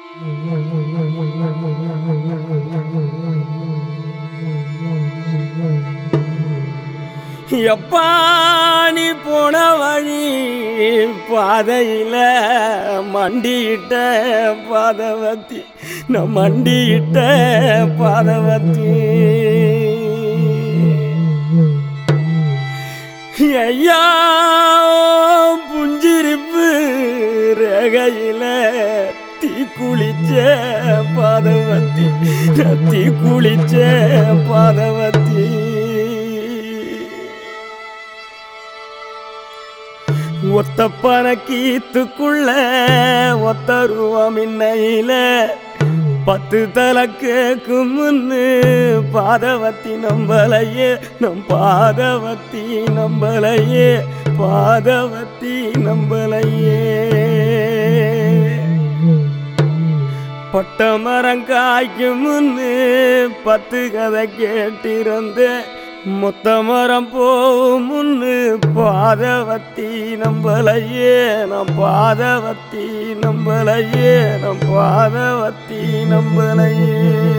எப்பா நீ போன வழி பாதையில மண்டியிட்ட பாதவத்தி நான் மண்டியிட்ட பாதவத்தி ஐயா புஞ்சிருப்பு ரகையில தீ குளிச்ச பாதவத்தி நான் தீ குளிச்ச பாதவத்தி ஒத்த பணக்கீத்துக்குள்ள ஒத்த ரூபம் இன்னையில பத்து தலை கேக்கும் முன்னு பாதவத்தி நம்பலையே நம் பாதவத்தி நம்பலையே பாதவத்தி நம்பலையே பட்ட மரம் காய்க்கும் முன்னு பத்து கதை கேட்டிருந்தேன் மொத்த மரம் போகும் முன்னு பாதவத்தி நம்பலையே நம் பாதவத்தி நம்பலையே நம் பாதவத்தி நம்பலையே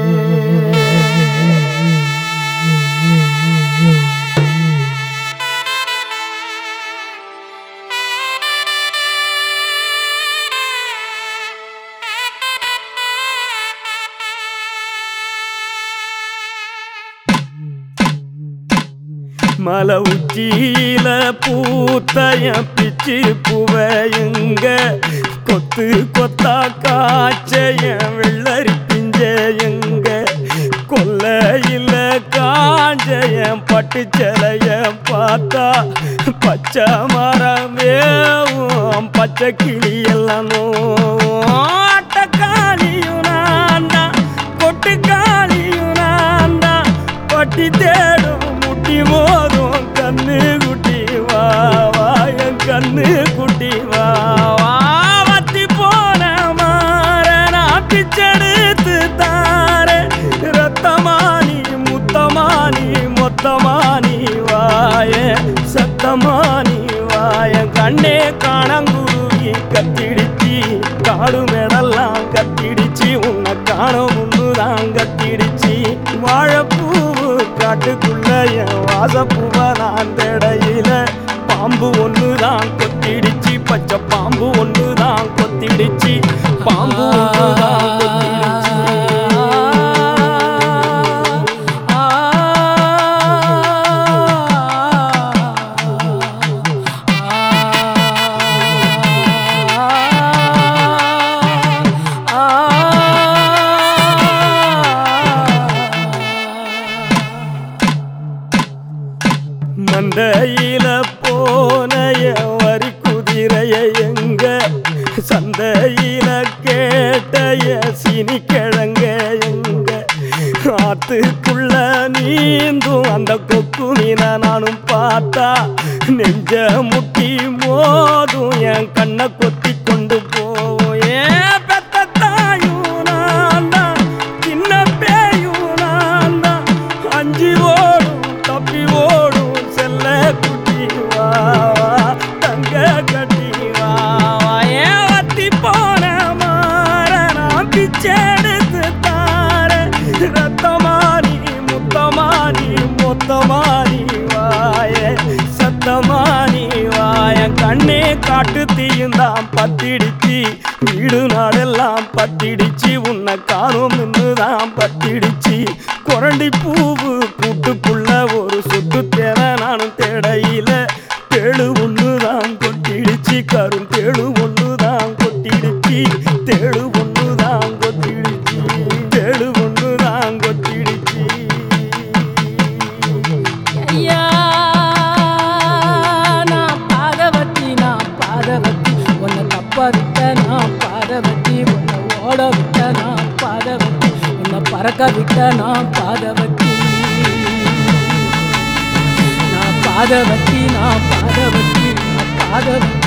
மலை உச்சியில பூத்தய பிச்சு புவையுங்க கொத்து கொத்தா காய்ச்சய வெள்ளரி பிஞ்சையுங்க கொல்லையில காஞ்சய பட்டு சிலைய பார்த்தா பச்சை மரம் வேவும் பச்சை கிளி எல்லாம் ஆட்டக்காளியும் நான் தான் கொட்டுக்காளியும் நான் தான் பட்டி தேடும் முட்டி மோதும் கண்ணு குட்டி வா வா என் கண்ணு குட்டி வா வா வத்தி போன மாற நான் பிச்செடுத்து தார ரத்தமானி முத்தமானி மொத்தமானி வாய சத்தமானி வாய கண்ணே காணங்குருவி கத்திடிச்சி காடு மேடெல்லாம் கத்திடிச்சி உன்னை காணும் முன்னுதான் கத்திடிச்சி வாழைப்பூவு காட்டுக்குள்ள என் வாசப்பூவை நான் தேடையில பாம்பு ஒண்ணுதான் கொத்திடிச்சு பச்சை பாம்பு ஒண்ணுதான் கொத்திடிச்சு பாம்பு ஒண்ணுதான் கொத்திடிச்சு மந்தையில போனைய வரி குதிரைய எங்க சந்தையில கேட்டைய சினி கிழங்க எங்க ஆத்துக்குள்ள நீந்தும் அந்த கொக்கு மீன நானும் பார்த்தா நெஞ்ச முட்டி மோதும் என் கண்ணை கொத்தி கொண்டு போவோம் ஏன் பெத்த தாயும் நான் தான் சின்ன பேயும் நான் தான் அஞ்சு ஓடும் தப்பி ஓடும் செல்ல குட்டி வா வா, தங்க கட்டி வா வா. ஏன் வத்தி போன மாற நான் பிச்செடுத்து தார ரத்தமானி முத்தமானி மொத்தமானி வாய சத்தமானி வாய கண்ணே காட்டு தீயுந்தான் பத்திடிச்சு வீடு நாடெல்லாம் பத்திடிச்சு உன்னை காணும் தான் பத்திடிச்சு குரண்டி பூவு கூட்டுக்குள்ள ஒரு சொத்து தேவை நானும் தேடையில தேழு ஒண்ணுதான் கொட்டிடுச்சு கரும் தேழு ஒண்ணுதான் கொட்டிடுச்சு தேழு ஒண்ணுதான் கொட்டிடுச்சு தேழு ஒண்ணுதான் கொட்டிடுச்சு ஐயா நான் பாதவத்தி நான் பாதவத்தி உன்னை தப்ப விட்ட நான் பாதவத்தி உன்னை ஓட விட்ட நான் பாதவத்தி உன்னை பறக்க விட்ட நான் பாதவத்தி நான் பாதவத்தி நான் பாதவத்தி நான் பாதவத்தி